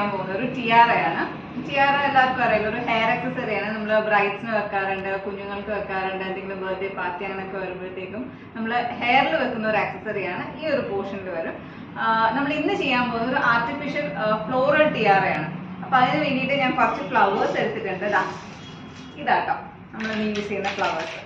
ചെയ്യാൻ പോകുന്നത് ഒരു ടിയാറയാണ് ടിയാറ എല്ലാവർക്കും അറിയില്ല ഒരു ഹെയർ ആക്സസറിയാണ് നമ്മൾ ബ്രൈറ്റ്സിന് വെക്കാറുണ്ട് കുഞ്ഞുങ്ങൾക്ക് വെക്കാറുണ്ട് എന്തെങ്കിലും ബർത്ത്ഡേ പാർട്ടി അങ്ങനെയൊക്കെ വരുമ്പോഴത്തേക്കും നമ്മൾ ഹെയറിൽ വെക്കുന്ന ഒരു ആക്സസറിയാണ് ഈ ഒരു പോർഷനിൽ വരും നമ്മൾ ഇന്ന് ചെയ്യാൻ പോകുന്നത് ഒരു ആർട്ടിഫിഷ്യൽ ഫ്ലോറൽ ടിയാറയാണ് അപ്പൊ അതിന് വേണ്ടിയിട്ട് ഞാൻ കുറച്ച് ഫ്ലവേഴ്സ് എടുത്തിട്ടുണ്ട് ദാ ഇതാട്ടോ നമ്മൾ യൂസ് ചെയ്യുന്ന ഫ്ലവേഴ്സ്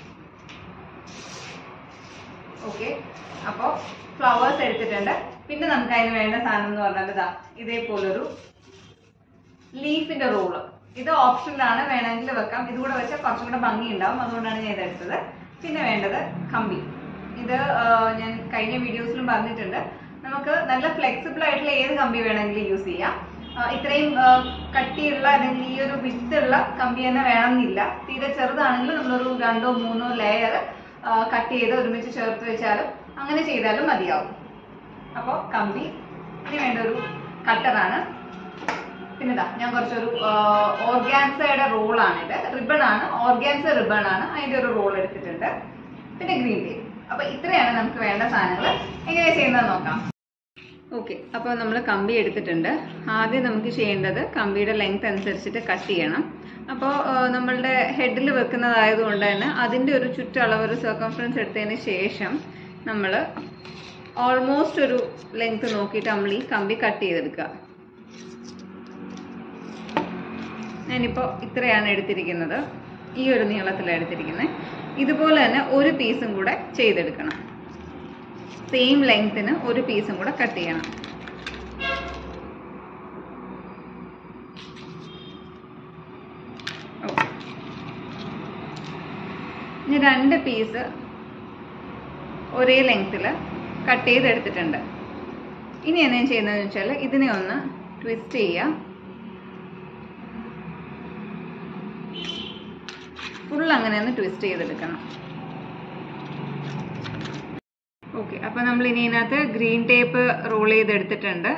ഓക്കെ അപ്പോൾ ഫ്ലവേഴ്സ് എടുത്തിട്ടുണ്ട് പിന്നെ നമുക്ക് അതിന് വേണ്ട സാധനം എന്ന് പറഞ്ഞാൽ ഇതാ ഇതേപോലൊരു ലീഫിന്റെ റോള് ഇത് ഓപ്ഷനിലാണ് വേണമെങ്കിൽ വെക്കാം ഇതുകൂടെ വെച്ചാൽ കുറച്ചും കൂടെ ഭംഗി ഉണ്ടാവും അതുകൊണ്ടാണ് ഞാൻ ഇതെടുത്തത് പിന്നെ വേണ്ടത് കമ്പി ഇത് ആ, ഞാൻ കഴിഞ്ഞ വീഡിയോസിലും പറഞ്ഞിട്ടുണ്ട് നമുക്ക് നല്ല ഫ്ലെക്സിബിൾ ആയിട്ടുള്ള ഏത് കമ്പി വേണമെങ്കിലും യൂസ് ചെയ്യാം ആ, ഇത്രയും ആ, കട്ടിയുള്ള അല്ലെങ്കിൽ ഈ ഒരു വിത്തുള്ള കമ്പി തന്നെ വേണമെന്നില്ല തീരെ ചെറുതാണെങ്കിൽ നമ്മളൊരു രണ്ടോ മൂന്നോ ലെയർ കട്ട് ചെയ്ത് ഒരുമിച്ച് ചേർത്ത് വെച്ചാലും അങ്ങനെ ചെയ്താലും മതിയാവും അപ്പോൾ കമ്പി ഇനി വേണ്ട ഒരു കട്ടറാണ് പിന്നെ ഇതാ ഞാൻ കുറച്ചൊരു ഓർഗാൻസയുടെ റോളാണ് ഇത് റിബൺ ആണ് ഓർഗാൻസ റിബൺ ആണ് അതിന്റെ ഒരു റോൾ എടുത്തിട്ടുണ്ട് പിന്നെ ഗ്രീൻ ടീ അപ്പൊ ഇത്രയാണ് നമുക്ക് വേണ്ട സാധനങ്ങൾ എങ്ങനെയാ ചെയ്യുന്നത് നോക്കാം ഓക്കെ അപ്പോൾ നമ്മൾ കമ്പി എടുത്തിട്ടുണ്ട് ആദ്യം നമുക്ക് ചെയ്യേണ്ടത് കമ്പിയുടെ ലെങ്ത് അനുസരിച്ചിട്ട് കട്ട് ചെയ്യണം അപ്പോൾ നമ്മളുടെ ഹെഡിൽ വെക്കുന്നതായതുകൊണ്ട് തന്നെ അതിൻ്റെ ഒരു ചുറ്റളവ് ഒരു സർക്കംഫറൻസ് എടുത്തതിന് ശേഷം നമ്മൾ ഓൾമോസ്റ്റ് ഒരു ലെങ്ത് നോക്കിയിട്ട് നമ്മൾ ഈ കമ്പി കട്ട് ചെയ്തെടുക്കുക ഞാനിപ്പോൾ ഇത്രയാണ് എടുത്തിരിക്കുന്നത് ഈ ഒരു നീളത്തിലാണ് എടുത്തിരിക്കുന്നത് ഇതുപോലെ തന്നെ ഒരു പീസും കൂടെ ചെയ്തെടുക്കണം സെയിം ലെങ്ത്തിന് ഒരു പീസും കൂടെ കട്ട് ചെയ്യണം ഓക്കെ ഇനി രണ്ട് പീസ് ഒരേ ലെങ്ത്തിൽ കട്ട് ചെയ്തെടുത്തിട്ടുണ്ട് ഇനി എന്നാ ചെയ്യുന്നതെന്ന് വെച്ചാൽ ഇതിനെ ഒന്ന് ട്വിസ്റ്റ് ചെയ്യുക ഫുൾ അങ്ങനെ ഒന്ന് ട്വിസ്റ്റ് ചെയ്തെടുക്കണം ഓക്കെ അപ്പൊ നമ്മൾ ഇനി ഇതിനകത്ത് ഗ്രീൻ ടേപ്പ് റോൾ ചെയ്തെടുത്തിട്ടുണ്ട്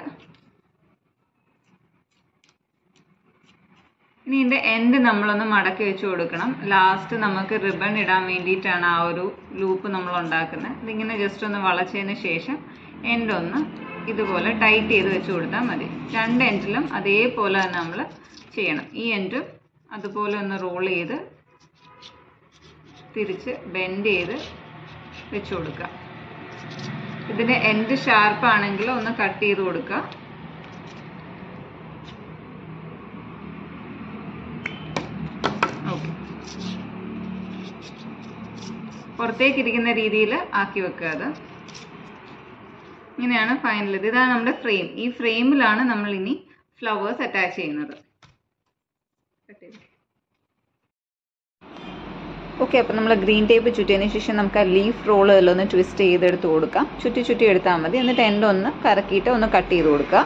ഇനി ഇതിന്റെ എൻഡ് നമ്മളൊന്ന് മടക്കി വെച്ച് കൊടുക്കണം ലാസ്റ്റ് നമുക്ക് റിബൺ ഇടാൻ വേണ്ടിയിട്ടാണ് ആ ഒരു ലൂപ്പ് നമ്മൾ ഉണ്ടാക്കുന്നത് ഇതിങ്ങനെ ജസ്റ്റ് ഒന്ന് വളച്ചതിന് ശേഷം എൻഡ് ഒന്ന് ഇതുപോലെ ടൈറ്റ് ചെയ്ത് വെച്ച് കൊടുത്താൽ മതി രണ്ട് എൻഡിലും അതേപോലെ തന്നെ നമ്മൾ ചെയ്യണം ഈ എൻഡും അതുപോലെ ഒന്ന് റോൾ ചെയ്ത് തിരിച്ച് ബെൻഡ് ചെയ്ത് വെച്ച് കൊടുക്കുക ഇതിന് എൻഡ് ഷാർപ്പ് ആണെങ്കിൽ ഒന്ന് കട്ട് ചെയ്ത് കൊടുക്കുക ഓക്കെ പുറത്തേക്ക് ഇരിക്കുന്ന രീതിയിൽ ആക്കി വെക്കുക അത് ഇങ്ങനെയാണ് ഫൈനൽ ഇത് ഇതാണ് നമ്മുടെ ഫ്രെയിം ഈ ഫ്രെയിമിലാണ് നമ്മൾ ഇനി ഫ്ലവേഴ്സ് അറ്റാച്ച് ചെയ്യുന്നത് കട്ട് ചെയ്ത് ഓക്കെ അപ്പം നമ്മൾ ഗ്രീൻ ടേപ്പ് ചുറ്റിയതിന് ശേഷം നമുക്ക് ആ ലീഫ് റോൾ ഇതിലൊന്ന് ട്വിസ്റ്റ് ചെയ്തെടുത്ത് കൊടുക്കാം ചുറ്റി ചുറ്റി എടുത്താൽ മതി എന്നിട്ട് എൻ്റെ ഒന്ന് കറക്കിയിട്ട് ഒന്ന് കട്ട് ചെയ്ത് കൊടുക്കുക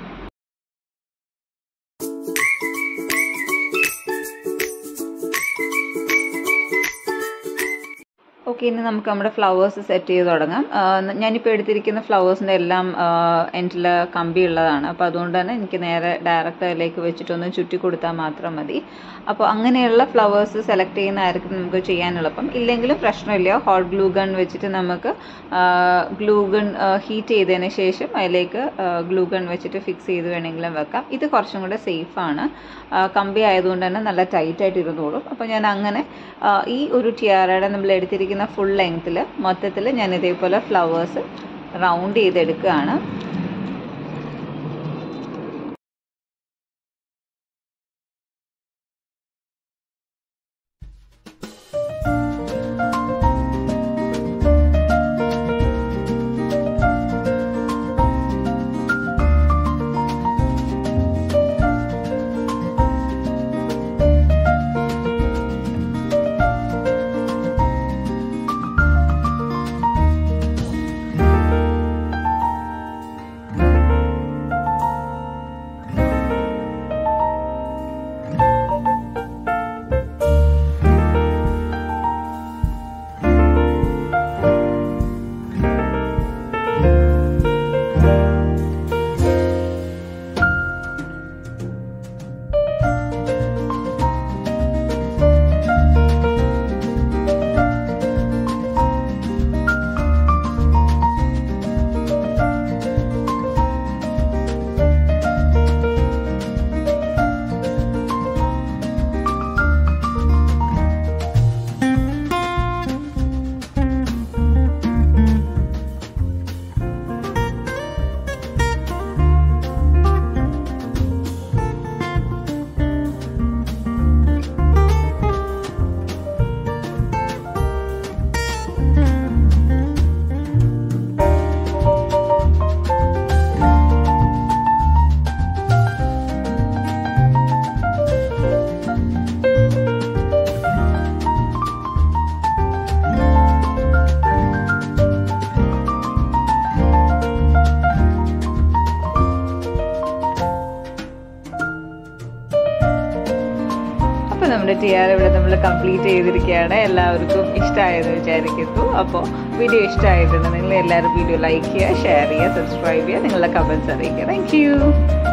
ഓക്കെ ഇനി നമുക്ക് നമ്മുടെ ഫ്ലവേഴ്സ് സെറ്റ് ചെയ്ത് തുടങ്ങാം ആ, ഞാനിപ്പോൾ എടുത്തിരിക്കുന്ന ഫ്ലവേഴ്സിൻ്റെ എല്ലാം എൻഡിൽ കമ്പി ഉള്ളതാണ് അപ്പോൾ അതുകൊണ്ട് തന്നെ എനിക്ക് നേരെ ഡയറക്റ്റ് അതിലേക്ക് വെച്ചിട്ടൊന്ന് ചുറ്റി കൊടുത്താൽ മാത്രം മതി അപ്പോൾ അങ്ങനെയുള്ള ഫ്ലവേഴ്സ് സെലക്ട് ചെയ്യുന്നതായിരിക്കും നമുക്ക് ചെയ്യാൻ എളുപ്പം ഇല്ലെങ്കിലും പ്രശ്നമില്ല ഹോട്ട് ഗ്ലൂ ഗൺ വെച്ചിട്ട് നമുക്ക് ഗ്ലൂ ഗൺ ഹീറ്റ് ചെയ്തതിന് ശേഷം അതിലേക്ക് ഗ്ലൂ ഗൺ വെച്ചിട്ട് ഫിക്സ് ചെയ്ത് വേണമെങ്കിലും വെക്കാം ഇത് കുറച്ചും കൂടെ സേഫാണ് കമ്പി ആയതുകൊണ്ട് തന്നെ നല്ല ടൈറ്റ് ആയിട്ട് ഇരുന്നോളും അപ്പോൾ ഞാൻ അങ്ങനെ ആ, ഈ ഒരു ടിയാറയുടെ നമ്മൾ എടുത്തിരിക്കുന്ന ഫുൾ ലെങ്ത്തിൽ മൊത്തത്തിൽ ഞാൻ ഇതേപോലെ ഫ്ലവേഴ്സ് റൗണ്ട് ചെയ്തെടുക്കുകയാണ് നമ്മുടെ ടിയാർ ഇവിടെ നമ്മൾ കംപ്ലീറ്റ് ചെയ്തിരിക്കുകയാണ് എല്ലാവർക്കും ഇഷ്ടമായെന്ന് വിചാരിക്കുന്നു അപ്പോൾ വീഡിയോ ഇഷ്ടമായിട്ടുണ്ട് നിങ്ങൾ എല്ലാവരും വീഡിയോ ലൈക്ക് ചെയ്യുക ഷെയർ ചെയ്യുക സബ്സ്ക്രൈബ് ചെയ്യുക നിങ്ങളുടെ കമൻസ് അറിയിക്കുക താങ്ക് യു